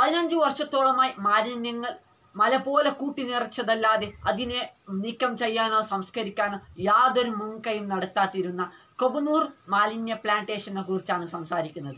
പതിനഞ്ച് വർഷത്തോളമായി മാലിന്യങ്ങൾ മല പോലെ കൂട്ടി നിറച്ചതല്ലാതെ അതിനെ നീക്കം ചെയ്യാനോ സംസ്കരിക്കാനോ യാതൊരു മുൻകൈയും നടത്താതിരുന്ന കൊബനൂർ മാലിന്യ പ്ലാന്റേഷനെ കുറിച്ചാണ് സംസാരിക്കുന്നത്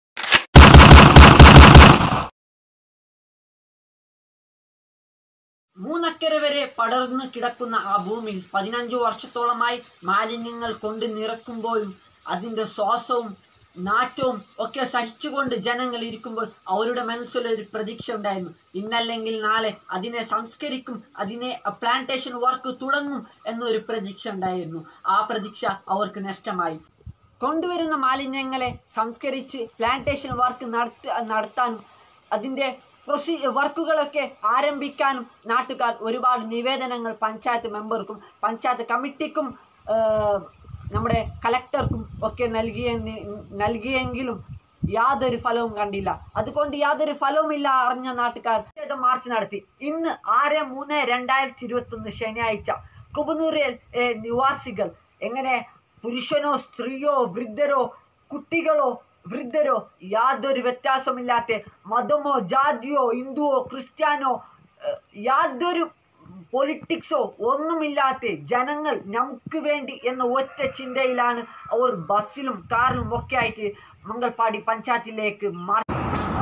മൂന്നക്കര വരെ പടർന്നു കിടക്കുന്ന ആ ഭൂമിയിൽ പതിനഞ്ചു വർഷത്തോളമായി മാലിന്യങ്ങൾ കൊണ്ട് നിറക്കുമ്പോഴും അതിൻ്റെ ശ്വാസവും നാറ്റവും ഒക്കെ സഹിച്ചുകൊണ്ട് ജനങ്ങൾ ഇരിക്കുമ്പോൾ അവരുടെ മനസ്സിലൊരു പ്രതീക്ഷ ഉണ്ടായിരുന്നു ഇന്നല്ലെങ്കിൽ നാളെ അതിനെ സംസ്കരിക്കും അതിനെ പ്ലാന്റേഷൻ വർക്ക് തുടങ്ങും എന്നൊരു പ്രതീക്ഷ ഉണ്ടായിരുന്നു ആ പ്രതീക്ഷ അവർക്ക് നഷ്ടമായി കൊണ്ടുവരുന്ന മാലിന്യങ്ങളെ സംസ്കരിച്ച് പ്ലാന്റേഷൻ വർക്ക് നടത്ത നടത്താനും അതിൻ്റെ പ്രൊസീ വർക്കുകളൊക്കെ ആരംഭിക്കാനും നാട്ടുകാർ ഒരുപാട് നിവേദനങ്ങൾ പഞ്ചായത്ത് മെമ്പർക്കും പഞ്ചായത്ത് കമ്മിറ്റിക്കും ഏഹ്, നമ്മുടെ കലക്ടർക്കും ഒക്കെ നൽകിയ നൽകിയെങ്കിലും യാതൊരു ഫലവും കണ്ടില്ല അതുകൊണ്ട് യാതൊരു ഫലവുമില്ല അറിഞ്ഞ നാട്ടുകാർ പ്രതിഷേധ മാർച്ച് നടത്തി ഇന്ന് ആറ് മൂന്ന് രണ്ടായിരത്തി ഇരുപത്തി ഒന്ന് ശനിയാഴ്ച കുബനൂരിൽ ഏഹ്, നിവാസികൾ എങ്ങനെ പുരുഷനോ സ്ത്രീയോ വൃദ്ധരോ കുട്ടികളോ വൃദ്ധരോ യാതൊരു വ്യത്യാസമില്ലാത്ത മതമോ ജാതിയോ ഹിന്ദുവോ ക്രിസ്ത്യാനോ ഏഹ്, യാതൊരു പൊളിറ്റിക്സോ ഒന്നുമില്ലാത്ത ജനങ്ങൾ നമുക്ക് വേണ്ടി എന്ന ഒറ്റ ചിന്തയിലാണ് അവർ ബസ്സിലും കാറിലും ഒക്കെ ആയിട്ട് മംഗൾപാടി പഞ്ചായത്തിലേക്ക് മാർച്ച്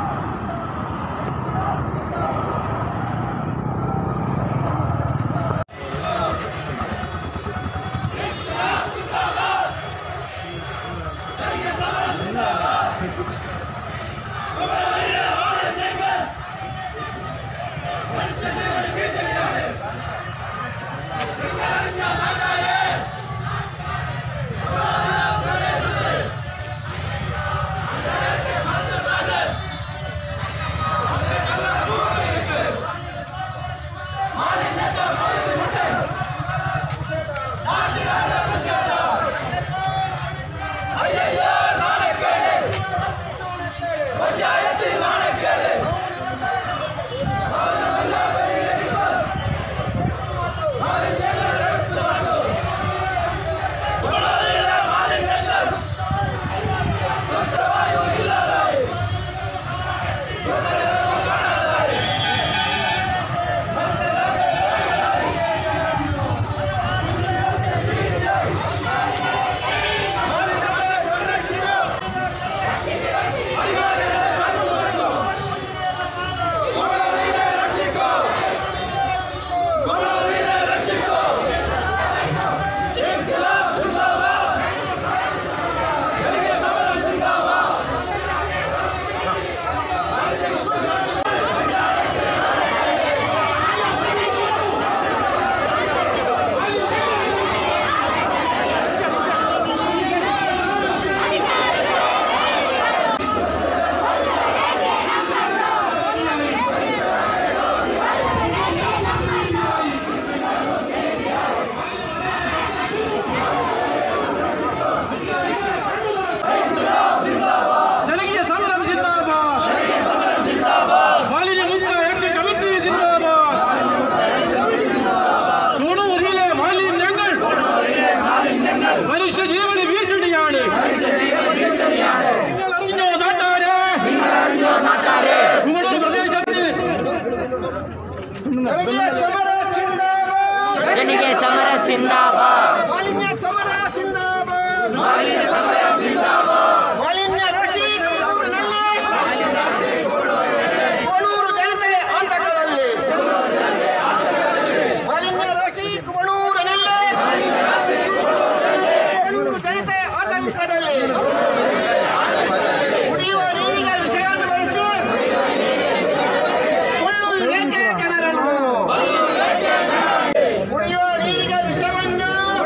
ജനകീയ സമരം ജിന്ദാബാദ് മാലിന്യ മുക്ത ആക്ഷൻ കമ്മിറ്റി ജിന്ദാബാദ് ചൂണൂരിലെ മാലിന്യങ്ങൾ മനുഷ്യ ജീവന് ഭീഷണിയാണ് നിങ്ങൾ അറിഞ്ഞോ നാട്ടാരെ കുമളൂർ പ്രദേശത്ത് ജനകീയ സമര സിന്ദാബാദ് ജനകീയ സമര സിന്ദാബാദ് മാലിന്യ സമര സിന്ദാബാദ് മാലിന്യ സമര സിന്ദാബാദ് മാലിന്യ ರಾಶಿ ಕೋಣೂರು ಜನತೆ ಆತಂಕದಲ್ಲಿ ಮಾಲಿನ್ಯ ರಾಶಿ ಕೋಣೂರಿನಲ್ಲಿ ಕೋಣೂರು ಜನತೆ ಆತಂಕದಲ್ಲಿ ಕುಡಿಯುವ ನೀರಿನ ವಿಷಯವನ್ನು ಬಳಸಿ ಕೊಲ್ಲು ಏಕೆ ಜನರನ್ನು ಕುಡಿಯುವ ನೀರಿನ ವಿಷವನ್ನು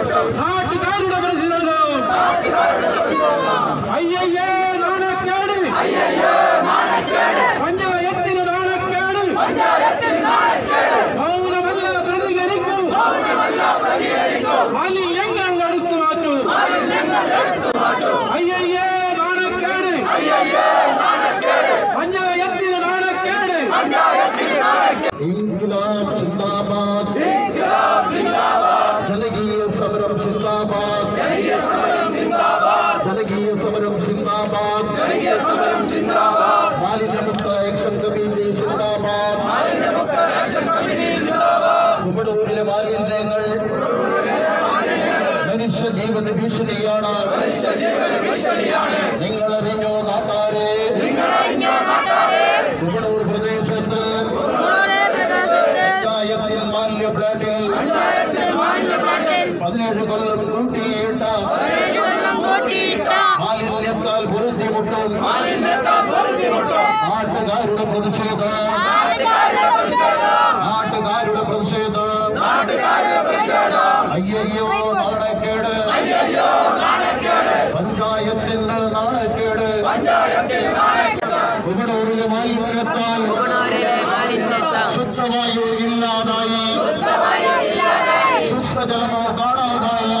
നാട്ടുകാരുടെ പ്രതിരോധം അയ്യയ്യേ നാണക്കേട് പഞ്ചായത്തിന് നാണക്കേട് മൗനമല്ല പ്രതികരിക്കൂ മാലിന്യങ്ങൾ എടുത്തു മാറ്റൂ അയ്യയ്യേ നാണക്കേട് പഞ്ചായത്തിന് നാണക്കേട് ഇൻകുലാബ് സിന്ദാബാദ് ജനകീയ സമരം സിന്ദാബാദ് ജനകീയ സമരം സിന്ദാബാദ് മാലിന്യമുക്ത ആക്ഷൻ കമ്മിറ്റി സിന്ദാബാദ് കുമടൂരിലെ മാലിന്യങ്ങൾ മനുഷ്യ ജീവന് ഭീഷണിയാണ് നിങ്ങളറിഞ്ഞോ നാട്ടാരെ കുമടൂർ പ്രദേശത്ത് പഞ്ചായത്തിൽ മാലിന്യ പ്ലാറ്റിൽ പതിനേഴ് കൊല്ലം കൂട്ടിയിട്ട മാലിന്യത്താൽ പൊരുത്തിമുട്ടും നാട്ടുകാരുടെ പ്രതിഷേധം നാട്ടുകാരുടെ പ്രതിഷേധം അയ്യയ്യോ നാണക്കേട് പഞ്ചായത്തിന് നാണക്കേട് കുമടൂരിലെ മാലിന്യത്താൽ ശുദ്ധവായു ഇല്ലാതായി ശുദ്ധജലമോ കാണാതായി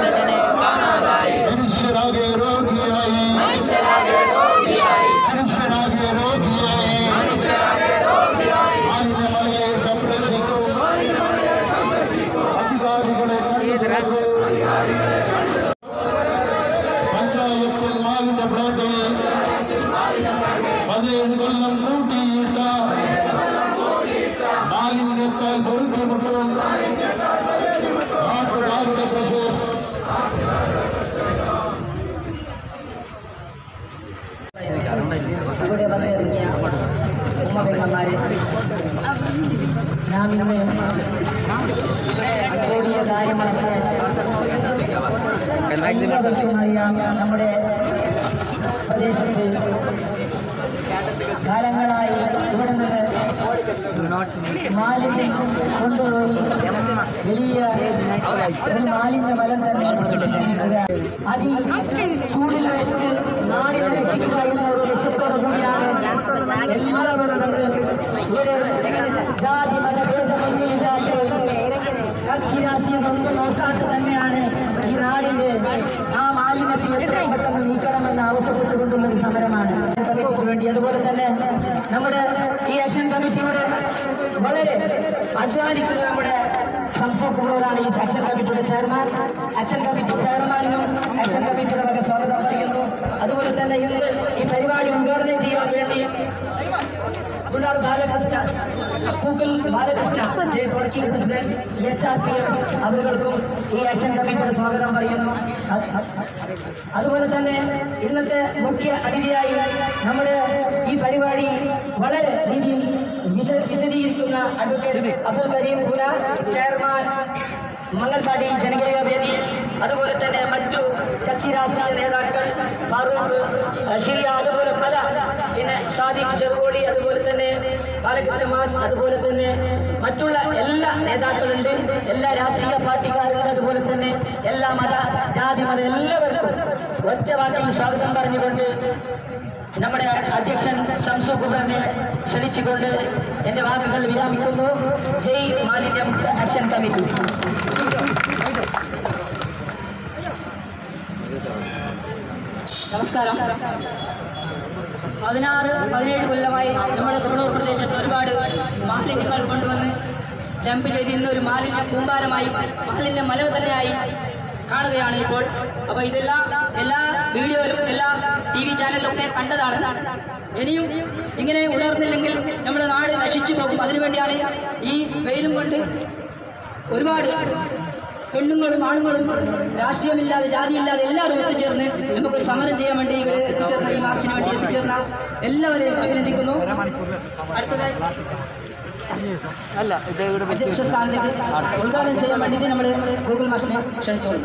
മനുഷ്യരാകെ രോഗിയായി മനുഷ്യരാകെ രോഗിയായി മാലിന്യമലയെ സംരക്ഷിക്കും അധികാരികളെ കണ്ടുപിടിക്കൂ. പഞ്ചായത്തിൽ മാലിന്യ പ്ലാന്റിൽ പതിനേഴ് കൊല്ലം കൂട്ടിയിട്ട മാലിന്യത്താൽ പൊറുതിമുട്ടും നാട്ടുകാരുടെ പ്രശോഭ ഇവിടെ വന്നിറങ്ങിയ ഉമ്മബെങ്ങന്മാരെ നാം ഇന്ന് കൂടിയ കാര്യങ്ങളൊക്കെ എല്ലാവർക്കും അറിയാം നമ്മുടെ പ്രദേശത്ത് കാലങ്ങളായി ഇവിടെ നിന്ന് മാലിന്യം കൊണ്ടുപോയി വലിയ ഒരു മാലിന്യ മലം തന്നെ സൃഷ്ടിച്ചിരിക്കുക അതി ചൂടിൽ വെച്ച് നാടിനെ രക്ഷിക്കുക എന്ന ഒരു ലക്ഷ്യത്തോടു കൂടിയാണ് എല്ലാവരും വന്ന് ഇവിടെ ജാതി മത ഭേദമൊന്നുമില്ലാതെ കക്ഷി രാശിയൊന്നും നോക്കാതെ തന്നെയാണ് ഈ നാടിന്റെ ആ മാലിന്യത്തെ എത്രയും പെട്ടെന്ന് നീക്കണമെന്ന് ആവശ്യപ്പെട്ടുകൊണ്ടുള്ള ഒരു സമരമാണ് കമ്മിറ്റിക്ക് വേണ്ടി അതുപോലെ തന്നെ നമ്മുടെ ഈ ആക്ഷൻ കമ്മിറ്റിയുടെ വളരെ അധ്വാനിക്കുന്ന നമ്മുടെ സംസോക് കുമാറാണ് ഈ ആക്ഷൻ കമ്മിറ്റിയുടെ ചെയർമാൻ ആക്ഷൻ കമ്മിറ്റി ചെയർമാനും ആക്ഷൻ കമ്മിറ്റിയുടെ വക സ്വാഗതം പറയുന്നു അതുപോലെ തന്നെ ഇന്ന് ഈ പരിപാടി ഉദ്ഘാടനം ചെയ്യാൻ വേണ്ടി Kundar Balakrishna Pookkal Balakrishna state working president H R P M അവർക്കും ഈ ആക്ഷൻ കമ്മിറ്റിയുടെ സ്വാഗതം പറയുന്നു അത്- അതുപോലെ തന്നെ ഇന്നത്തെ മുഖ്യ അതിഥിയായി നമ്മുടെ ഈ പരിപാടി വളരെ രീതിയിൽ വിശ- വിശദീകരിക്കുന്ന അഡ്വക്കേറ്റ് അബ്ദുൽ കരീം പുല ചെയർമാൻ മംഗൽപാടി ജനകീയ വേദി അതുപോലെ തന്നെ മറ്റു കക്ഷി രാഷ്ട്രീയ നേതാക്കൾ ഫാറൂഖ് ഷിയ അതുപോലെ പല പിന്നെ സാദിഖ് ചെറുകോടി അതുപോലെ തന്നെ ബാലകൃഷ്ണ മാസ് അതുപോലെ തന്നെ മറ്റുള്ള എല്ലാ നേതാക്കളുണ്ട് എല്ലാ രാഷ്ട്രീയ പാർട്ടിക്കാരുണ്ട് അതുപോലെ തന്നെ എല്ലാ മത ജാതി മത എല്ലാവർക്കും ഒറ്റ വാക്കിൽ സ്വാഗതം പറഞ്ഞുകൊണ്ട് നമ്മുടെ അധ്യക്ഷൻ ശംസു കുബറിനെ ക്ഷണിച്ചുകൊണ്ട് എൻ്റെ വാക്കുകൾ വിരാമിക്കുന്നു ജയ് മാലിന്യമുക്ത ആക്ഷൻ കമ്മിറ്റി നമസ്കാരം പതിനാറ് പതിനേഴ് കൊല്ലമായി നമ്മുടെ തൊണ്ണൂർ പ്രദേശത്ത് ഒരുപാട് മാലിന്യങ്ങൾ കൊണ്ടുവന്ന് ഡംപ് ചെയ്ത് ഇന്ന് ഒരു മാലിന്യ കൂമ്പാരമായി മാലിന്യ മല തന്നെയായി കാണുകയാണ് ഇപ്പോൾ അപ്പോൾ ഇതെല്ലാം എല്ലാ വീഡിയോയിലും എല്ലാ ടി വി ചാനലിലൊക്കെ കണ്ടതാണ് ഇനിയും ഇങ്ങനെ ഉണർന്നില്ലെങ്കിൽ നമ്മുടെ നാട് നശിച്ചു പോകും അതിനുവേണ്ടിയാണ് ഈ വെയിലും കൊണ്ട് ഒരുപാട് പെണ്ണുങ്ങളും ആണുങ്ങളും രാഷ്ട്രീയമില്ലാതെ ജാതിയില്ലാതെ എല്ലാവരും എത്തിച്ചേർന്ന് നമുക്കൊരു സമരം ചെയ്യാൻ വേണ്ടി ഇവിടെ എത്തിച്ചേർന്ന ഈ മാർച്ചിന് വേണ്ടി എത്തിച്ചേർന്ന എല്ലാവരെയും അഭിനന്ദിക്കുന്നു അടുത്തതായി അല്ല ഇത് ഇവിടെ അധ്യക്ഷ സ്ഥാനത്തേക്ക് ഉദ്ഘാടനം ചെയ്യാൻ വേണ്ടിയിട്ട് നമ്മൾ ഗൂഗിൾ മാഷിനെ ക്ഷണിച്ചോളൂ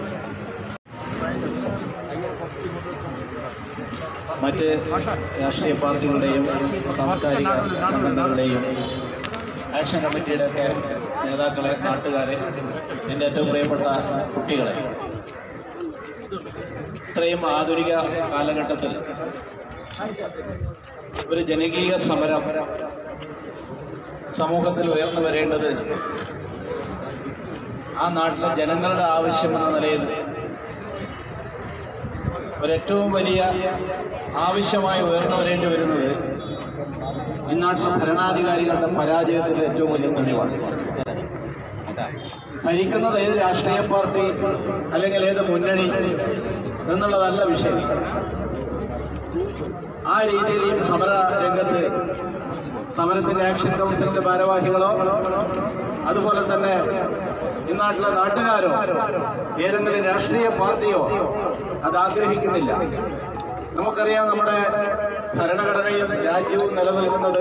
മറ്റ് രാഷ്ട്രീയ പാർട്ടികളുടെയും സാംസ്കാരിക സംഘടനകളുടെയും ആക്ഷൻ കമ്മിറ്റിയുടെ ഒക്കെ നേതാക്കളെ നാട്ടുകാരെ എൻ്റെ ഏറ്റവും പ്രിയപ്പെട്ട കുട്ടികളെ ഇത്രയും ആധുനിക കാലഘട്ടത്തിൽ ഒരു ജനകീയ സമരം സമൂഹത്തിൽ ഉയർന്നു വരേണ്ടത് ആ നാട്ടിലെ ജനങ്ങളുടെ ആവശ്യം എന്ന നിലയിൽ ഒരേറ്റവും വലിയ ആവശ്യമായി ഉയർന്നു വരേണ്ടി വരുന്നത് ഈ നാട്ടിലെ ഭരണാധികാരികളുടെ പരാജയത്തിന്റെ ഏറ്റവും വലിയ തെളിവാണ് ഭരിക്കുന്നത് ഏത് രാഷ്ട്രീയ പാർട്ടി അല്ലെങ്കിൽ ഏത് മുന്നണി എന്നുള്ളതല്ല വിഷയം ആ രീതിയിൽ ഈ സമര രംഗത്ത് സമരത്തിന്റെ ആക്ഷൻ കൗൺസിലിന്റെ ഭാരവാഹികളോ അതുപോലെ തന്നെ ഈ നാട്ടിലെ നാട്ടുകാരോ ഏതെങ്കിലും രാഷ്ട്രീയ പാർട്ടിയോ അത് ആഗ്രഹിക്കുന്നില്ല നമുക്കറിയാം നമ്മുടെ ഭരണഘടനയും രാജ്യവും നിലനിൽക്കുന്നത്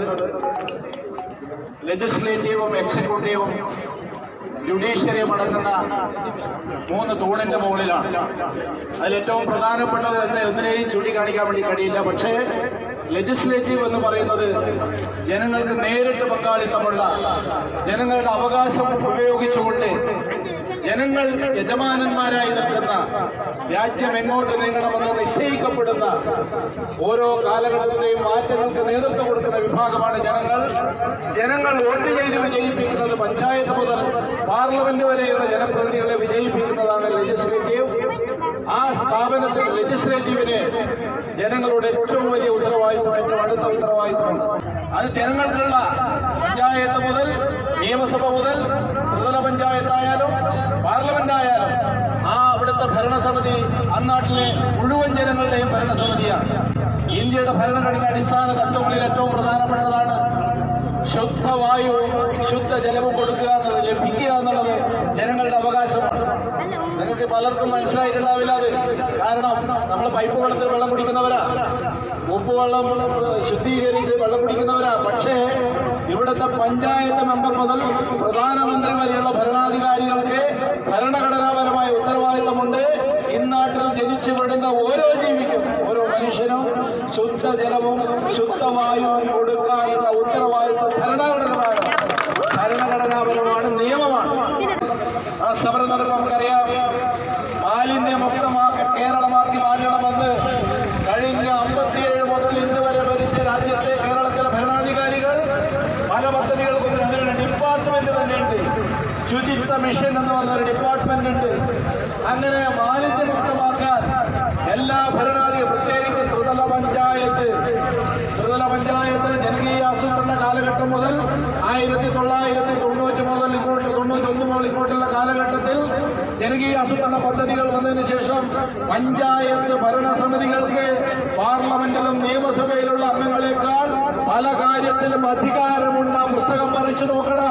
ലെജിസ്ലേറ്റീവും എക്സിക്യൂട്ടീവും ജുഡീഷ്യറിയും അടങ്ങുന്ന മൂന്ന് തൂണിന്റെ മുകളിലാണ് അതിൽ ഏറ്റവും പ്രധാനപ്പെട്ടത് എന്ന് എന്തിനേയും ചൂണ്ടിക്കാണിക്കാൻ വേണ്ടി കഴിയില്ല പക്ഷേ ലെജിസ്ലേറ്റീവ് എന്ന് പറയുന്നത് ജനങ്ങൾക്ക് നേരിട്ട് പങ്കാളിത്തമുള്ള ജനങ്ങളുടെ അവകാശം ഉപയോഗിച്ചുകൊണ്ട് ജനങ്ങൾ യജമാനന്മാരായി നിൽക്കുന്ന രാജ്യം എങ്ങോട്ട് നീങ്ങണമെന്ന് നിശ്ചയിക്കപ്പെടുന്ന ഓരോ കാലഘട്ടത്തിലെയും മാറ്റങ്ങൾക്ക് നേതൃത്വം കൊടുക്കുന്ന വിഭാഗമാണ് ജനങ്ങൾ ജനങ്ങൾ വോട്ട് ചെയ്ത് വിജയിപ്പിക്കുന്നത് പഞ്ചായത്ത് മുതൽ പാർലമെന്റ് വരെയുള്ള ജനപ്രതിനിധികളെ വിജയിപ്പിക്കുന്നതാണ് ലെജിസ്ലേറ്റീവ് ആ സ്ഥാപനത്തിൽ ലെജിസ്ലേറ്റീവിന് ജനങ്ങളുടെ ഏറ്റവും വലിയ ഉത്തരവാദിത്വം ഏറ്റവും അടുത്ത ഉത്തരവാദിത്വമുണ്ട് അത് ജനങ്ങൾക്കുള്ള പഞ്ചായത്ത് മുതൽ നിയമസഭ മുതൽ ത്രിതല പഞ്ചായത്തായാലും പാർലമെന്റ് ആയാലും ആ അവിടുത്തെ ഭരണസമിതി അന്നാട്ടിലെ മുഴുവൻ ജനങ്ങളുടെയും ഭരണസമിതിയാണ് ഇന്ത്യയുടെ ഭരണഘടന അടിസ്ഥാന തത്വങ്ങളിൽ ഏറ്റവും പ്രധാനപ്പെട്ടതാണ് ശുദ്ധവായുവും ശുദ്ധജലവും കൊടുക്കുക എന്നുള്ളത് ലഭിക്കുക എന്നുള്ളത് ജനങ്ങളുടെ അവകാശമാണ് നിങ്ങൾക്ക് പലർക്കും മനസ്സിലായിട്ടുണ്ടാവില്ല അത് കാരണം നമ്മൾ പൈപ്പ് വെള്ളത്തിൽ വെള്ളം കുടിക്കുന്നവരാ ഉപ്പുവെള്ളം ഏഹ്, ശുദ്ധീകരിച്ച് വെള്ളം കുടിക്കുന്നവരാ പക്ഷേ ഇവിടുത്തെ പഞ്ചായത്ത് മെമ്പർ മുതൽ പ്രധാനമന്ത്രി വരെയുള്ള ഭരണാധികാരികൾക്ക് ഭരണഘടനാപരമായ ഉത്തരവാദിത്തമുണ്ട് ഇന്നാട്ടിൽ ജനിച്ചു വിടുന്ന ഓരോ ജീവിക്കും ഓരോ മനുഷ്യനും ശുദ്ധജലവും ശുദ്ധവായുവും കൊടുക്കാനുള്ള ഉത്തരവാദിത്തം ഭരണഘടനമാണ് ഭരണഘടനാപരമാണ് നിയമമാണ് ആ സമരം നടക്കുമ്പോൾ നമുക്കറിയാം മാലിന്യമുക്തമാക്ക കേരളമാക്കി മാറ്റണമെന്ന് കഴിഞ്ഞ അമ്പത്തിയേഴ് മുതൽ ഇന്ന് വരെ ഭരിച്ച രാജ്യത്തെ കേരളത്തിലെ ഭരണാധികാരികൾ പല പദ്ധതികൾക്കും അതിനുള്ള ഡിപ്പാർട്ട്മെന്റ് തന്നെയുണ്ട് ശുചിത്വ മിഷൻ എന്ന് പറഞ്ഞൊരു ഡിപ്പാർട്ട്മെന്റ് ഉണ്ട് അങ്ങനെ മാലിന്യമുക്തമാക്കാൻ എല്ലാ ഭരണാധിക പ്രത്യേകിച്ച് ത്രിതല പഞ്ചായത്ത് ത്രിതല പഞ്ചായത്ത് ജനകീയ ആസൂത്രണ കാലഘട്ടം മുതൽ ആയിരത്തി തൊള്ളായിരത്തി തൊണ്ണൂറ്റി മുതൽ ഇങ്ങോട്ട് തൊണ്ണൂറ്റൊന്ന് മുതൽ ഇങ്ങോട്ടുള്ള കാലഘട്ടത്തിൽ ജനകീയ ആസൂത്രണ പദ്ധതികൾ വന്നതിന് ശേഷം പഞ്ചായത്ത് ഭരണസമിതികൾക്ക് പാർലമെന്റിലും നിയമസഭയിലുള്ള അംഗങ്ങളെക്കാൾ പല കാര്യത്തിലും അധികാരമുണ്ട് ആ പുസ്തകം മറിച്ചു നോക്കണം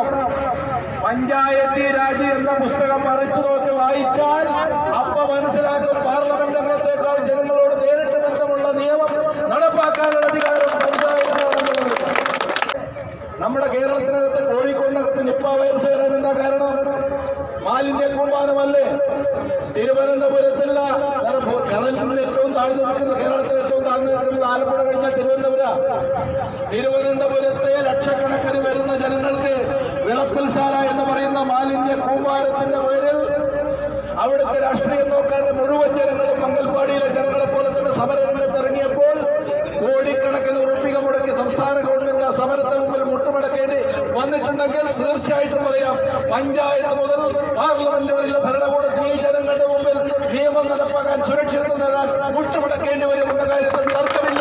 പഞ്ചായത്തി രാജ് എന്ന പുസ്തകം മറിച്ചു നോക്കി വായിച്ചാൽ അപ്പൊ മനസ്സിലാക്കും പാർലമെന്റ് അംഗത്തെക്കാൾ ജനങ്ങളോട് നേരിട്ട് ബന്ധമുള്ള നിയമം നടപ്പാക്കാനുള്ള അധികാരം പഞ്ചായത്തിനാണെന്നുള്ളത് നമ്മുടെ കേരളത്തിനകത്ത് കോഴിക്കോടിനകത്ത് നിപ്പ വൈറസ് വരാൻ എന്താ കാരണം മാലിന്യ കൂമ്പാരമല്ലേ തിരുവനന്തപുരത്തുള്ള കടലിൽ നിന്ന് ഏറ്റവും താഴ്ന്നു നിൽക്കുന്ന കേരളത്തിൽ ഏറ്റവും താഴ്ന്നു നിൽക്കുന്നത് ആലപ്പുഴ കഴിഞ്ഞാൽ തിരുവനന്തപുരം തിരുവനന്തപുരത്തെ ലക്ഷക്കണക്കിന് വരുന്ന ജനങ്ങൾക്ക് വിളപ്പിൽശാല എന്ന് പറയുന്ന മാലിന്യ കൂമ്പാരത്തിന്റെ പേരിൽ അവിടുത്തെ രാഷ്ട്രീയം നോക്കാതെ മുഴുവൻ ജനങ്ങളും മംഗൽപാടിയിലെ ജനങ്ങളെ പോലെ തന്നെ സമരരംഗത്ത് ഇറങ്ങിയപ്പോൾ കോടിക്കണക്കിന് ഉറപ്പിക മുടക്കി സംസ്ഥാന ഗവൺമെന്റ് ആ സമരത്തിന് മുമ്പിൽ മുട്ടുമടക്കേണ്ടി വന്നിട്ടുണ്ടെങ്കിൽ തീർച്ചയായിട്ടും പറയാം പഞ്ചായത്ത് മുതൽ പാർലമെന്റ് വരെയുള്ള ഭരണകൂടത്തിൽ ഈ ജനങ്ങളുടെ മുമ്പിൽ നിയമം നടപ്പാക്കാൻ സുരക്ഷിതത്വം നേടാൻ മുട്ടുമടക്കേണ്ടി വരുമെന്ന കാര്യത്തിൽ തർക്കമില്ല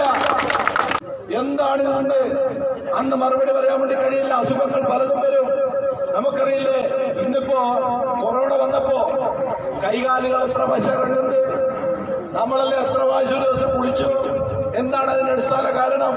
എന്താണ് ഇതുകൊണ്ട് അന്ന് മറുപടി പറയാൻ വേണ്ടി കഴിയില്ല അസുഖങ്ങൾ പലതും വരും നമുക്കറിയില്ലേ ഇന്നിപ്പോ കൊറോണ വന്നപ്പോ കൈകാലുകൾ എത്ര പശ ഇറങ്ങുന്നത് നമ്മളല്ലേ എത്ര പ്രാവശ്യം ഒരു ദിവസം കുളിച്ചു എന്താണ് അതിന്റെ അടിസ്ഥാന കാരണം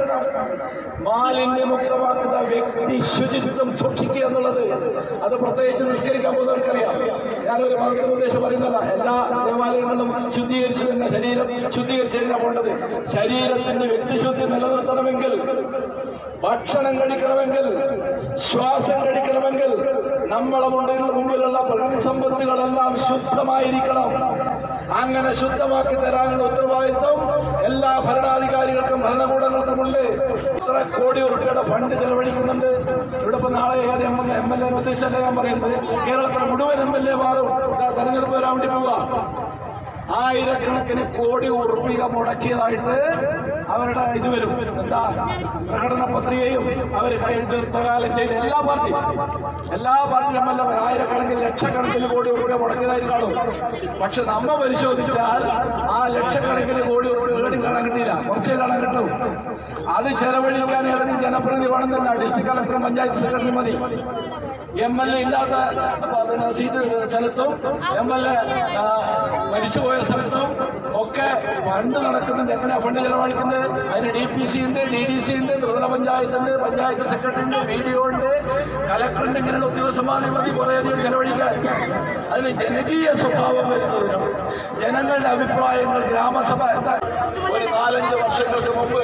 മാലിന്യമുക്തമാക്കുന്ന വ്യക്തി ശുചിത്വം സൂക്ഷിക്കുക എന്നുള്ളത് അത് പ്രത്യേകിച്ച് നിസ്കരിക്കാൻ പോകുന്നവർക്കറിയാം ഞാനൊരു മതനിർദ്ദേശം പറയുന്നല്ല എല്ലാ ദേവാലയങ്ങളും ശുദ്ധീകരിച്ച് തന്നെ ശരീരം ശുദ്ധീകരിച്ച് തന്നെ പോകേണ്ടത് ശരീരത്തിന്റെ വ്യക്തിശുദ്ധി നിലനിർത്തണമെങ്കിൽ ഭക്ഷണം കഴിക്കണമെങ്കിൽ ശ്വാസം കഴിക്കണമെങ്കിൽ നമ്മളെ മുന്നിൽ മുമ്പിലുള്ള പ്രകൃതി സമ്പത്തുകളെല്ലാം ശുദ്ധമായിരിക്കണം അങ്ങനെ ശുദ്ധമാക്കി തരാനുള്ള ഉത്തരവാദിത്വം എല്ലാ ഭരണാധികാരികൾക്കും ഭരണകൂടങ്ങൾക്കുമുണ്ട് ഇത്ര കോടി ഉറുപ്പിയുടെ ഫണ്ട് ചെലവഴിക്കുന്നുണ്ട് ഇവിടെ ഇപ്പൊ നാളെ ഏത് എം എം എൽ എ ഉദ്ദേശിച്ചല്ല ഞാൻ പറയുന്നത് കേരളത്തിലെ മുഴുവൻ എം എൽ എമാരും തെരഞ്ഞെടുപ്പ് വരാൻ വേണ്ടി പോവുക ആയിരക്കണക്കിന് കോടി ഉറുപ്പിക മുടക്കിയതായിട്ട് അവരുടെ ഇത് വരും എന്താ പ്രകടന പത്രികയും അവർ കാലം ചെയ്ത എല്ലാ പാർട്ടി എല്ലാ പാർട്ടി എം എൽ എ ആയിരക്കണക്കിന് ലക്ഷക്കണക്കിന് കോടി ഉറുപ്പിക മുടക്കിയതായിട്ട് കാണും പക്ഷെ നമ്മ പരിശോധിച്ചാൽ ആ ലക്ഷക്കണക്കിന് കോടി ഉറുപ്പിക ഏടും കാണാൻ കിട്ടിയില്ല കുറച്ചേ കാണാൻ കിട്ടൂ അത് ചെലവഴിക്കാൻ ഏതെങ്കിലും ജനപ്രതിനിധി വേണം തന്നെ ഡിസ്ട്രിക്ട് കളക്ടറും പഞ്ചായത്ത് സെക്രട്ടറി മതി എം എൽ എ ഇല്ലാത്ത അപ്പൊ പിന്നെ സീറ്റ് സ്ഥലത്തും എം എൽ എ മരിച്ചുപോയ സ്ഥലത്തും ഒക്കെ ഫണ്ട് നടക്കുന്നുണ്ട് എങ്ങനെയാ ഫണ്ട് ചെലവഴിക്കുന്നത് അതിന് ഡി പി സി ഉണ്ട് ഡി ഡി സി ഉണ്ട് ത്രിതല പഞ്ചായത്ത് ഉണ്ട് പഞ്ചായത്ത് സെക്രട്ടറി ഉണ്ട് ബി ഡി ഒ ഉണ്ട് കലക്ടറുണ്ട് ഇങ്ങനെയുള്ള ഉദ്യോഗസ്ഥന്മാരെ മതി കുറേയധികം ചെലവഴിക്കാൻ അതിന് ജനകീയ സ്വഭാവം വരുന്നതിനും ജനങ്ങളുടെ അഭിപ്രായങ്ങൾ ഗ്രാമസഭ എന്താ ഒരു നാലഞ്ച് വർഷങ്ങൾക്ക് മുമ്പ്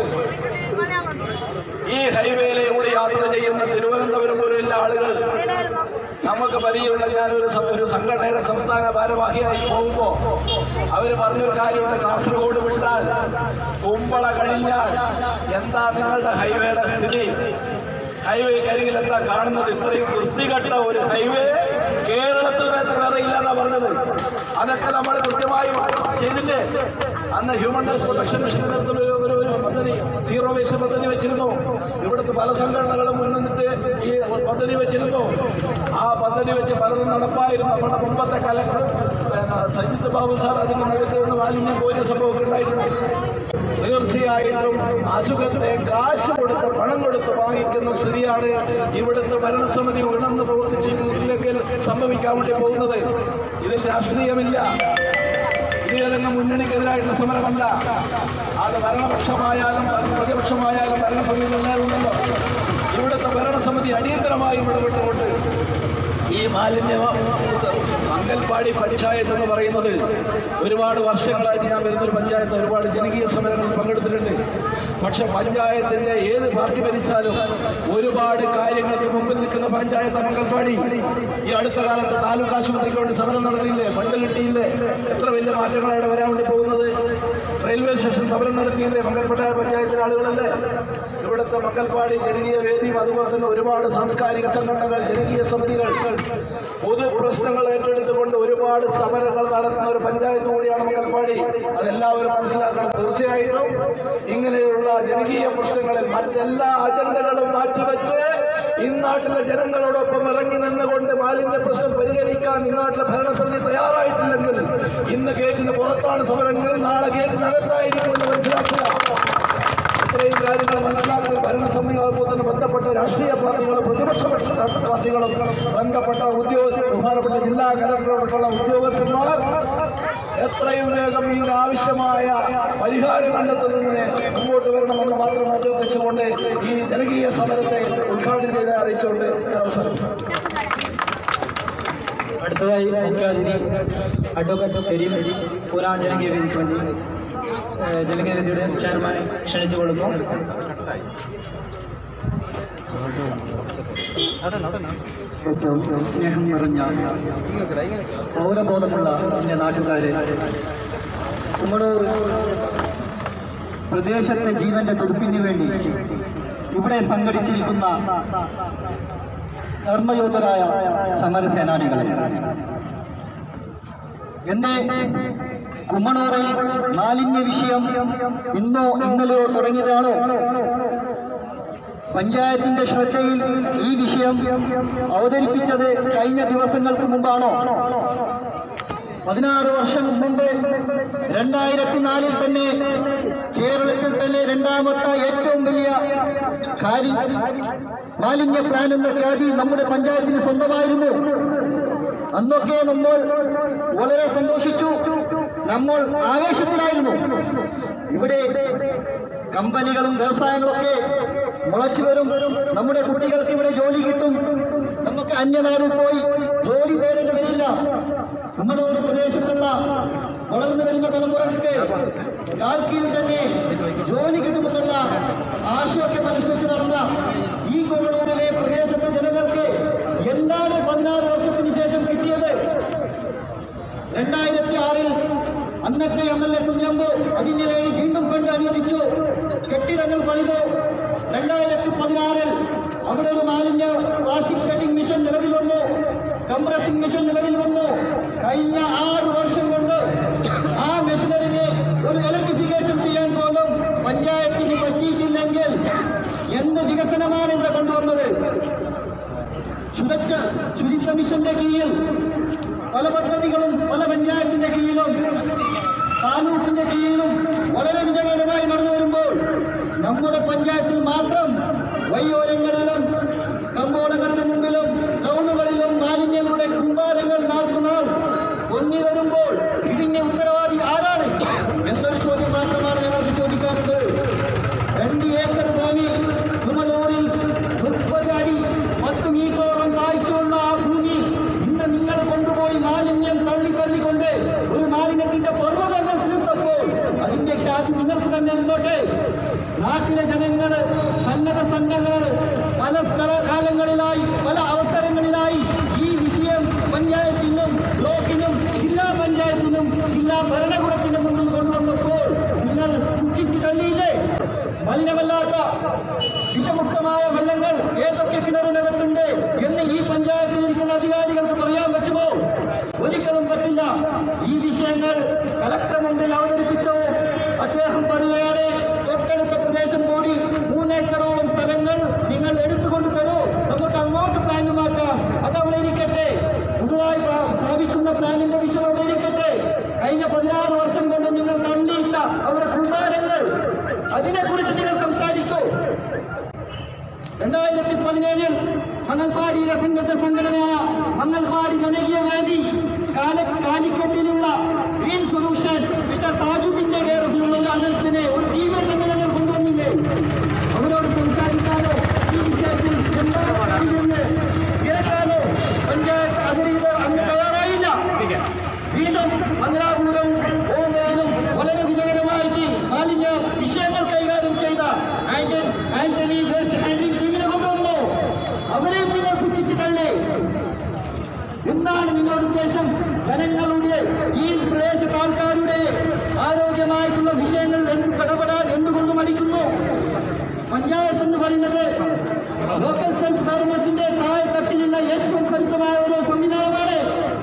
ഈ ഹൈവേയിലൂടെ യാത്ര ചെയ്യുന്ന തിരുവനന്തപുരം പോലുള്ള ആളുകൾ നമുക്ക് പരിചയമുള്ള ഞാനൊരു സം- ഒരു സംഘടനയുടെ സംസ്ഥാന ഭാരവാഹിയായി പോകുമ്പോൾ അവർ പറഞ്ഞൊരു കാര്യമുണ്ട് കാസർഗോഡ് വിട്ടാൽ കുമ്പള കഴിഞ്ഞാൽ എന്താ നിങ്ങളുടെ ഹൈവേയുടെ സ്ഥിതി ഹൈവേ കരികിൽ എന്താ കാണുന്നത് ഇത്രയും വൃത്തികെട്ട ഒരു ഹൈവേ കേരളത്തിൽ വേറെ വേറെ ഇല്ലെന്നാ പറഞ്ഞത് അതൊക്കെ നമ്മൾ കൃത്യമായി ചെയ്തില്ലേ അന്ന് ഹ്യൂമൻ റൈറ്റ്സ് പ്രൊട്ടക്ഷൻ മിഷന്റെ നേതൃത്വത്തിൽ ഒരു ഒരു ഒരു പദ്ധതി സീറോ വേസ്റ്റ് പദ്ധതി വെച്ചിരുന്നു ഇവിടുത്തെ പല സംഘടനകളും മുൻനിന്നിട്ട് ഈ പദ്ധതി വെച്ചിരുന്നു ആ പദ്ധതി വെച്ച് പലതും നടപ്പായിരുന്നു നമ്മുടെ മുമ്പത്തെ കലക്ടർ പിന്നെ സജിത് ബാബു സാർ അതിന് നടുത്ത് നിന്ന് മാലിന്യം പോയ സംഭവമൊക്കെ ഉണ്ടായിട്ടുണ്ട് തീർച്ചയായിട്ടും അസുഖത്തെ കാശ് കൊടുത്ത് പണം കൊടുത്ത് വാങ്ങിക്കുന്ന സ്ഥിതിയാണ് ഇവിടുത്തെ ഭരണസമിതി ഉണർന്ന് പ്രവർത്തിച്ചില്ലെങ്കിൽ സംഭവിക്കാൻ വേണ്ടി പോകുന്നത് ഇതിൽ രാഷ്ട്രീയമില്ല ഇത് ഏതെങ്കിലും മുന്നണിക്കെതിരായിട്ടുള്ള സമരമല്ല അത് ഭരണപക്ഷമായാലും പ്രതിപക്ഷമായാലും ഭരണസമിതി ഉണ്ടല്ലോ ഇവിടുത്തെ ഭരണസമിതി അടിയന്തരമായി ഇടപെട്ടുകൊണ്ട് ഈ മാലിന്യ മംഗൽപാടി പഞ്ചായത്ത് എന്ന് പറയുന്നത് ഒരുപാട് വർഷങ്ങളായിട്ട് ഞാൻ വരുന്നൊരു പഞ്ചായത്ത് ഒരുപാട് ജനകീയ സമരങ്ങളിൽ പങ്കെടുത്തിട്ടുണ്ട് പക്ഷെ പഞ്ചായത്തിന്റെ ഏത് പാർട്ടി ഭരിച്ചാലും ഒരുപാട് കാര്യങ്ങൾക്ക് മുമ്പിൽ നിൽക്കുന്ന പഞ്ചായത്ത് മംഗൽപാടി ഈ അടുത്ത കാലത്ത് താലൂക്ക് ആശുപത്രിക്ക് വേണ്ടി സമരം നടത്തിയില്ലേ ഫണ്ട് കിട്ടിയില്ലേ എത്ര വലിയ മാറ്റങ്ങളാണ് വരാൻ വേണ്ടി പോകുന്നത് റെയിൽവേ സ്റ്റേഷൻ സമരം നടത്തിയില്ലേ മംഗൽപ്പെട്ട പഞ്ചായത്തിലെ ആളുകളല്ലേ ഇവിടുത്തെ മംഗൽപാടി ജനകീയ വേദിയും അതുപോലെ തന്നെ ഒരുപാട് സാംസ്കാരിക സംഘടനകൾ ജനകീയ സമിതികൾ പൊതു പ്രശ്നങ്ങൾ ഏറ്റെടുത്തുകൊണ്ട് ഒരുപാട് സമരങ്ങൾ നടത്തുന്ന ഒരു പഞ്ചായത്ത് കൂടിയാണ് മംഗൽപാടി അതെല്ലാവരും മനസ്സിലാക്കണം തീർച്ചയായിട്ടും ഇങ്ങനെയുള്ള ജനകീയ പ്രശ്നങ്ങളിൽ മറ്റെല്ലാ അജണ്ടകളും മാറ്റിവെച്ച് ഇന്നാട്ടിലെ ജനങ്ങളോടൊപ്പം ഇറങ്ങി നിന്നുകൊണ്ട് മാലിന്യ പ്രശ്നം പരിഹരിക്കാൻ ഇന്നാട്ടിലെ ഭരണസമിതി തയ്യാറായിട്ടില്ലെങ്കിൽ ഇന്ന് ഗേറ്റിന് പുറത്താണ് സമരങ്ങൾ നാളെ ഗേറ്റിനകത്തായിരിക്കുമെന്ന് മനസ്സിലാക്കുക ഇത്രയും കാര്യങ്ങൾ മനസ്സിലാക്കി ഭരണസമിതി അതുപോലെ തന്നെ ബന്ധപ്പെട്ട രാഷ്ട്രീയ പാർട്ടികളും പ്രതിപക്ഷ പാർട്ടികളും ബന്ധപ്പെട്ട ഉദ്യോഗ ബഹുമാനപ്പെട്ട ജില്ലാ കലക്ടറോടൊപ്പമുള്ള ഉദ്യോഗസ്ഥന്മാർ എത്രയും വേഗം ഇതിന് ആവശ്യമായ പരിഹാരം കണ്ടെത്തുന്നതിന് മുമ്പോട്ട് വരണമെന്ന് മാത്രം അഭ്യർത്ഥിച്ചുകൊണ്ട് ഈ ജനകീയ സമരത്തെ ഉദ്ഘാടനം ചെയ്ത് അറിയിച്ചുകൊണ്ട് ഞാൻ അവസാനിപ്പിക്കുന്നു അടുത്തതായി മുഖ്യാതിഥി അഡ്വക്കേറ്റ് കരീം പുരാൺ ജനകീയ വേദിക്ക് വേണ്ടി ഏഹ്, ജനകീയ വേദിയുടെ ചെയർമാനെ ക്ഷണിച്ചു കൊടുക്കും ഏറ്റവും സ്നേഹം നിറഞ്ഞ പൗരബോധമുള്ള എൻ്റെ നാട്ടുകാരെ കുമടൂർ പ്രദേശത്തെ ജീവന്റെ തുടുപ്പിന് വേണ്ടി ഇവിടെ സംഘടിച്ചിരിക്കുന്ന കർമ്മയോധരായ സമരസേനാനികളെ എന്റെ കുമ്മണൂറിൽ മാലിന്യ വിഷയം ഇന്നോ ഇന്നലെയോ തുടങ്ങിയതാണോ പഞ്ചായത്തിന്റെ ശ്രദ്ധയിൽ ഈ വിഷയം അവതരിപ്പിച്ചത് കഴിഞ്ഞ ദിവസങ്ങൾക്ക് മുമ്പാണോ പതിനാറ് വർഷം മുമ്പ് രണ്ടായിരത്തി നാലിൽ തന്നെ കേരളത്തിൽ തന്നെ രണ്ടാമത്തെ ഏറ്റവും വലിയ കാര്യം മാലിന്യ പ്ലാൻ എന്ന ഖ്യാതി നമ്മുടെ പഞ്ചായത്തിന് സ്വന്തമായിരുന്നു അന്നൊക്കെ നമ്മൾ വളരെ സന്തോഷിച്ചു നമ്മൾ ആവേശത്തിലായിരുന്നു ഇവിടെ കമ്പനികളും വ്യവസായങ്ങളൊക്കെ മുളച്ചു വരും നമ്മുടെ കുട്ടികൾക്ക് ഇവിടെ ജോലി കിട്ടും നമുക്ക് അന്യനാടിൽ പോയി ജോലി തേടേണ്ടി വരില്ല നമ്മുടെ ഒരു പ്രദേശത്തുള്ള വളർന്നു വരുന്ന തലമുറക്ക് കാൽക്കീഴിൽ തന്നെ ജോലി കിട്ടുമെന്നുള്ള ആശയൊക്കെ മനസ്സ് വെച്ച് നടന്ന ഈ കോവിഡൂരിലെ പ്രദേശത്തെ ജനങ്ങൾക്ക് എന്ത് എന്താണ് പതിനാറ് വർഷത്തിന് ശേഷം കിട്ടിയത് രണ്ടായിരത്തി ആറിൽ അന്നത്തെ എം എൽ എ കുഞ്ഞമ്പു അതിനു വേണ്ടി വീണ്ടും ഫണ്ട് അനുവദിച്ചു കെട്ടിടങ്ങൾ പണിതു രണ്ടായിരത്തി പതിനാറിൽ അവിടെ ഒരു മാലിന്യ പ്ലാസ്റ്റിക് ഷെഡിംഗ് മിഷൻ നിലവിൽ വന്നു കംപ്രസിംഗ് മിഷൻ നിലവിൽ വന്നു കഴിഞ്ഞ ആറ് വർഷം കൊണ്ട് ആ മെഷീനറിനെ ഒരു ഇലക്ട്രിഫിക്കേഷൻ ചെയ്യാൻ പോലും പഞ്ചായത്തിന് പറ്റിയിട്ടില്ലെങ്കിൽ എന്ത് വികസനമാണ് ഇവിടെ കൊണ്ടുവന്നത് ശുചിത്വ ശുചിത്വ മിഷന്റെ കീഴിൽ പല പദ്ധതികളും പല പഞ്ചായത്തിന്റെ കീഴിലും താലൂക്കിന്റെ കീഴിലും വളരെ വിജയകരമായി നടന്നു വരുമ്പോൾ നമ്മുടെ പഞ്ചായത്തിൽ മാത്രം വയ്യോരങ്ങളിലും കമ്പോളങ്ങളുടെ മുമ്പിലും ടൗണുകളിലും മാലിന്യങ്ങളുടെ കുമ്പാരങ്ങൾ നാൾക്കുനാൾ പൊങ്ങി വരുമ്പോൾ ഇതിന്റെ ഉത്തരവാദി ആരാണ് എന്നൊരു ചോദ്യം മാത്രമാണ് ഞങ്ങൾക്ക് ചോദിക്കാനുള്ളത് രണ്ട് ഏക്കർ ഭൂമി കുമളൂരിൽ മുപ്പത് അടി പത്ത് മീറ്ററോളം താഴ്ചയുള്ള ആ ഭൂമി ഇന്ന് നിങ്ങൾ കൊണ്ടുപോയി മാലിന്യം തള്ളി തള്ളിക്കൊണ്ട് ഒരു മാലിന്യത്തിന്റെ പർവ്വതങ്ങൾ തീർത്തപ്പോൾ അതിന്റെ ഖ്യാതി നിങ്ങൾക്ക് തന്നെ ഇരുന്നോട്ടെ നാട്ടിലെ ജനങ്ങള് സന്നദ്ധ സംഘങ്ങൾ പല സ്ഥല കാലങ്ങളിലായി പല അവസരങ്ങളിലായി ഈ വിഷയം പഞ്ചായത്തിനും ബ്ലോക്കിനും ജില്ലാ പഞ്ചായത്തിനും ജില്ലാ ഭരണകൂടത്തിനും മുന്നിൽ കൊണ്ടുവന്നപ്പോൾ നിങ്ങൾ പുച്ഛിച്ച് തള്ളിയില്ലേ മലിനമല്ലാത്ത വിഷമുക്തമായ വെള്ളങ്ങൾ ഏതൊക്കെ കിണറിനകത്തുണ്ട് എന്ന് ഈ പഞ്ചായത്തിൽ ഇരിക്കുന്ന അധികാരികൾക്ക് പറയാൻ പറ്റുമോ ഒരിക്കലും പറ്റില്ല ഈ വിഷയങ്ങൾ കളക്ടർ മുമ്പിൽ അവതരിപ്പിച്ചു അദ്ദേഹം പറയുകയാണ് തൊട്ടടുത്ത പ്രദേശം കൂടി മൂന്നേക്കറോളം സ്ഥലങ്ങൾ നിങ്ങൾ എടുത്തുകൊണ്ട് തരൂ നമുക്ക് അങ്ങോട്ട് പ്ലാൻ മാറ്റാം അതവിടെ ഇരിക്കട്ടെ പുതുതായി പ്രാ- സ്ഥാപിക്കുന്ന പ്ലാനിന്റെ വിഷയം അവിടെ ഇരിക്കട്ടെ കഴിഞ്ഞ പതിനാറ് വർഷം കൊണ്ട് നിങ്ങൾ തള്ളിയിട്ട അവിടെ കുമ്പാരങ്ങൾ അതിനെക്കുറിച്ച് നിങ്ങൾ സംസാരിക്കൂ രണ്ടായിരത്തി പതിനേഴിൽ മങ്ങൾപ്പാടിയിലെ സംഘടന സംഘടനയായ മങ്ങൾപ്പാടി ജനകീയ വേദി കാല കാലിക്കട്ടിലുള്ള ഗ്രീൻ സൊല്യൂഷൻ മിസ്റ്റർ താജുദ്ദീന്റെ കെയറിലുള്ള ഒരു അംഗത്തിന് ഒരു ടീമിനെ തന്നെ ഞങ്ങൾ കൊണ്ടുവന്നില്ലേ അവരോട് സംസാരിക്കാനോ ഈ വിഷയത്തിൽ എന്താണ് പറയുന്നത് തിരക്കാനോ പഞ്ചായത്ത് അധികൃതർ അന്ന് തയ്യാറായില്ല വീണ്ടും മംഗലാപുരവും ഓമേനും വളരെ വിജയകരമായിട്ട് മാലിന്യ വിഷയങ്ങൾ കൈകാര്യം ചെയ്ത ആന്റൺ ആന്റണി വേസ്റ്റ് ഹാൻഡ്ലിംഗ് ടീമിനെ കൊണ്ടുവന്നു അവരെയും നിങ്ങൾ പുച്ഛിച്ച് തള്ളി എന്താണ് നിങ്ങളുടെ ഉദ്ദേശം ജനങ്ങളുടെ ഈ പ്രദേശത്തെ ആൾക്കാരുടെ ആരോഗ്യമായിട്ടുള്ള വിഷയങ്ങൾ എന്ത് ഇടപെടാൻ എന്തുകൊണ്ട് മടിക്കുന്നു പഞ്ചായത്ത് എന്ന് പറയുന്നത് ലോക്കൽ സെൽഫ് ഗവൺമെന്റിന്റെ താഴെ തട്ടിലുള്ള ഏറ്റവും കരുത്തമായ ഒരു സംവിധാനമാണ്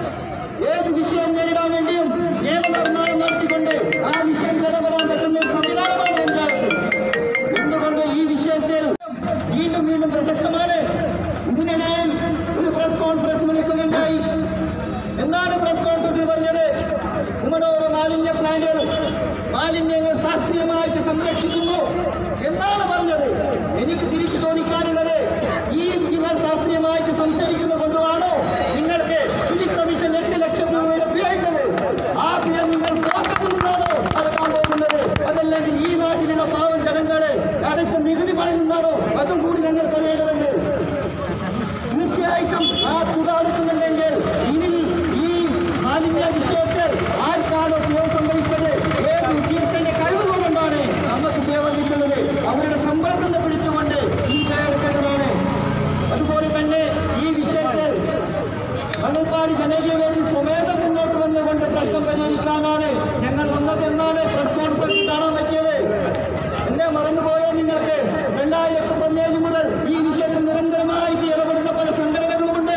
ഏത് വിഷയം നേരിടാൻ വേണ്ടിയും നിയമനിർമ്മാണം നടത്തിക്കൊണ്ട് ആ വിഷയത്തിൽ ഇടപെടാൻ പറ്റുന്ന ഒരു സംവിധാനമാണ് പഞ്ചായത്ത് എന്തുകൊണ്ട് ഈ വിഷയത്തിൽ വീണ്ടും വീണ്ടും പ്രസക്തമാണ് ഇതിനിടയിൽ ഒരു പ്രസ് കോൺഫറൻസ് വിളിക്കുകയുണ്ടായി എന്താണ് പ്രസ് കോൺഫറൻസിൽ പറഞ്ഞത് ഉമ്മനോറ് മാലിന്യ പ്ലാന്റുകൾ മാലിന്യങ്ങൾ ശാസ്ത്രീയമായിട്ട് സംരക്ഷിക്കുന്നു എന്നാണ് പറഞ്ഞത് എനിക്ക് തിരിച്ചു ചോദിക്കാനുള്ളത് ഈ നിങ്ങൾ ശാസ്ത്രീയമായിട്ട് സംസാരിക്കുന്ന കൊണ്ടുമാണോ നിങ്ങൾക്ക് ശുചിത്വ മിഷൻ എട്ട് ലക്ഷം രൂപയുടെ ഉപയോഗിച്ചത് ആ പിഴ നിങ്ങൾ പോക്കറ്റിൽ നിന്നാണോ അടക്കാൻ പോകുന്നത് അതല്ലെങ്കിൽ ഈ നാട്ടിലുള്ള പാവം ജനങ്ങളെ അടച്ച നികുതി പണി നിന്നാണോ അതും കൂടി ഞങ്ങൾ അറിയേണ്ടതുണ്ട് തീർച്ചയായിട്ടും ആ തുക അടക്കുന്നുണ്ടെങ്കിൽ ഇനി ഈ മാലിന്യ വിഷയത്തിൽ ആർക്കാണ് ഉപയോഗം സംഭവിച്ചത് ഏത് ഉദ്യോഗസ്ഥന്റെ കഴിവ് കൊണ്ടാണ് നമുക്ക് ഉപയോഗം കിട്ടുന്നത് അവരുടെ ശമ്പളത്തിൽ നിന്ന് പിടിച്ചുകൊണ്ട് ഈ എടുക്കേണ്ടതാണ് അതുപോലെ തന്നെ ഈ വിഷയത്തിൽ മണൽപ്പാടി ജനകീയ വേദി സ്വമേധം മുന്നോട്ട് വന്നുകൊണ്ട് പ്രശ്നം പരിഹരിക്കാനാണ് ഞങ്ങൾ വന്നത് എന്നാണ് പ്രസ് കോൺഫറൻസ് കാണാൻ പറ്റിയത് എന്നെ മറന്നുപോയോ നിങ്ങൾക്ക് രണ്ടായിരത്തി പതിനേഴ് മുതൽ ഈ വിഷയത്തിൽ നിരന്തരമായിട്ട് ഇടപെടുന്ന പല സംഘടനകളുമുണ്ട്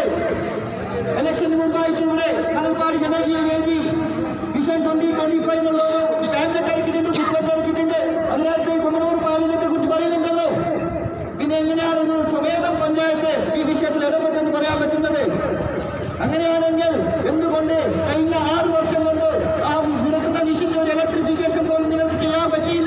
ഇലക്ഷന് മുമ്പായിട്ട് ഇവിടെ മണൽപ്പാടി ജനകീയ വേദി വിഷൻ ട്വന്റി ട്വന്റി ഫൈവ് എന്നുള്ള ഒരു ടാബ്ലറ്റ് ഇറക്കിയിട്ടുണ്ട് ബുക്ക്ലെറ്റ് ഇറക്കിയിട്ടുണ്ട് അതിനകത്ത് കുമ്മണൂർ പാലിനത്തെ കുറിച്ച് പറയുന്നുണ്ടല്ലോ പിന്നെ എങ്ങനെയാണ് ഇത് സ്വമേധം പഞ്ചായത്ത് ഈ വിഷയത്തിൽ ഇടപെട്ടെന്ന് പറയാൻ പറ്റുന്നത് അങ്ങനെയാണെങ്കിൽ എന്തുകൊണ്ട് കഴിഞ്ഞ ആറ് വർഷം കൊണ്ട് ആ വിളക്കുന്ന മിഷന്റെ ഒരു ഇലക്ട്രിഫിക്കേഷൻ പോലും നിങ്ങൾക്ക് ചെയ്യാൻ പറ്റിയില്ല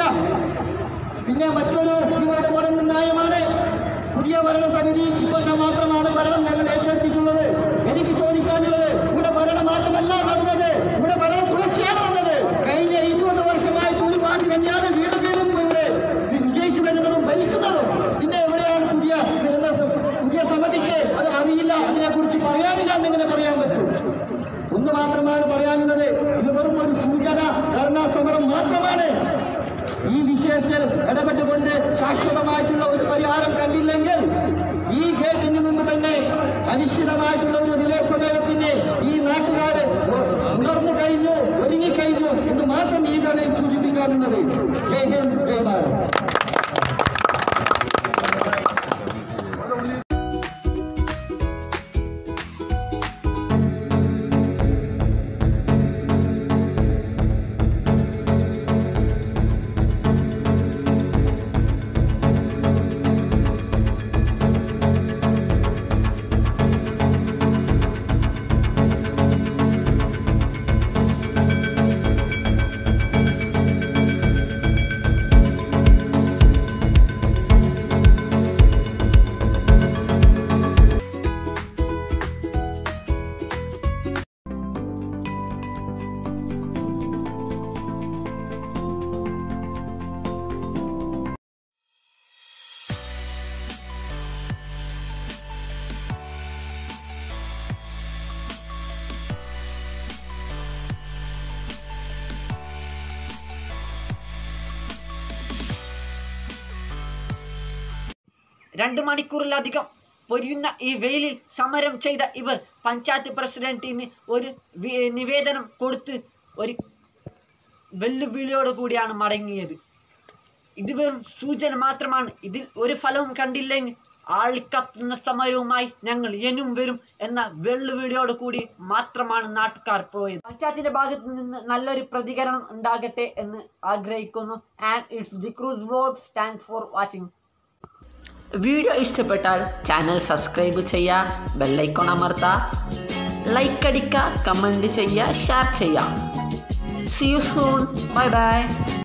പിന്നെ മറ്റൊരു നിങ്ങളുടെ മുടങ്ങ് ന്യായമാണ് പുതിയ ഭരണസമിതി ഇപ്പോഴത്തെ മാത്രമാണ് ഭരണം ഞങ്ങൾ ഏറ്റെടുത്തിട്ടുള്ളത് എനിക്ക് ചോദിക്കാനുള്ളത് ഇവിടെ ഭരണമാറ്റമല്ല നടന്നത് ഇവിടെ ഭരണ തുടർച്ചയാണ് വന്നത് കഴിഞ്ഞ ഇരുപത് വർഷമായിട്ട് ഒരു പാർട്ടി തന്നെയാണ് വീണ്ടും വീണ്ടും ഇവിടെ വിജയിച്ചു വരുന്നതും ഭരിക്കുന്നതും പിന്നെ എവിടെയാണ് പുതിയ വരുന്ന സ- പുതിയ സമിതിക്ക് അത് അറിയില്ല അതിനെക്കുറിച്ച് പറയാനില്ല എന്നെങ്ങനെ പറയാൻ പറ്റും ഒന്ന് മാത്രമാണ് പറയാനുള്ളത് ഇത് വെറും ഒരു സൂചന ധർണാ സമരം മാത്രമാണ് ഈ വിഷയത്തിൽ ഇടപെട്ടുകൊണ്ട് ശാശ്വതമായിട്ടുള്ള ഒരു പരിഹാരം കണ്ടില്ലെങ്കിൽ ഈ ഗേറ്റിന് മുമ്പ് തന്നെ അനിശ്ചിതമായിട്ടുള്ള ഒരു റിലേ സമരത്തിന് ഈ നാട്ടുകാര് ഉണർന്നു കഴിഞ്ഞു ഒരുങ്ങിക്കഴിഞ്ഞു എന്ന് മാത്രം ഈ വേളയിൽ സൂചിപ്പിക്കാനുള്ളത് ജയ് ഹിന്ദ് ജയ് ഭാരത് രണ്ട് മണിക്കൂറിലധികം പൊരിയുന്ന ഈ വെയിലിൽ സമരം ചെയ്ത ഇവർ പഞ്ചായത്ത് പ്രസിഡന്റിന് ഒരു വി- നിവേദനം കൊടുത്ത് ഒരു വെല്ലുവിളിയോട് കൂടിയാണ് മടങ്ങിയത് ഇത് വെറും സൂചന മാത്രമാണ് ഇതിൽ ഒരു ഫലവും കണ്ടില്ലെങ്കിൽ ആളിക്കത്തുന്ന സമരവുമായി ഞങ്ങൾ ഇനിയും വരും എന്ന വെല്ലുവിളിയോട് കൂടി മാത്രമാണ് നാട്ടുകാർ പോയത് പഞ്ചായത്തിന്റെ ഭാഗത്ത് നിന്ന് നല്ലൊരു പ്രതികരണം ഉണ്ടാകട്ടെ എന്ന് ആഗ്രഹിക്കുന്നു and it's D'Cruz vlogs thanks for watching video ഇഷ്ടപ്പെട്ടാൽ ചാനൽ സബ്സ്ക്രൈബ് ചെയ്യുക ബെല്ലൈക്കോൺ അമർത്തുക ലൈക്ക് അടിക്കുക കമൻറ്റ് ചെയ്യുക ഷെയർ ചെയ്യുക see you soon bye by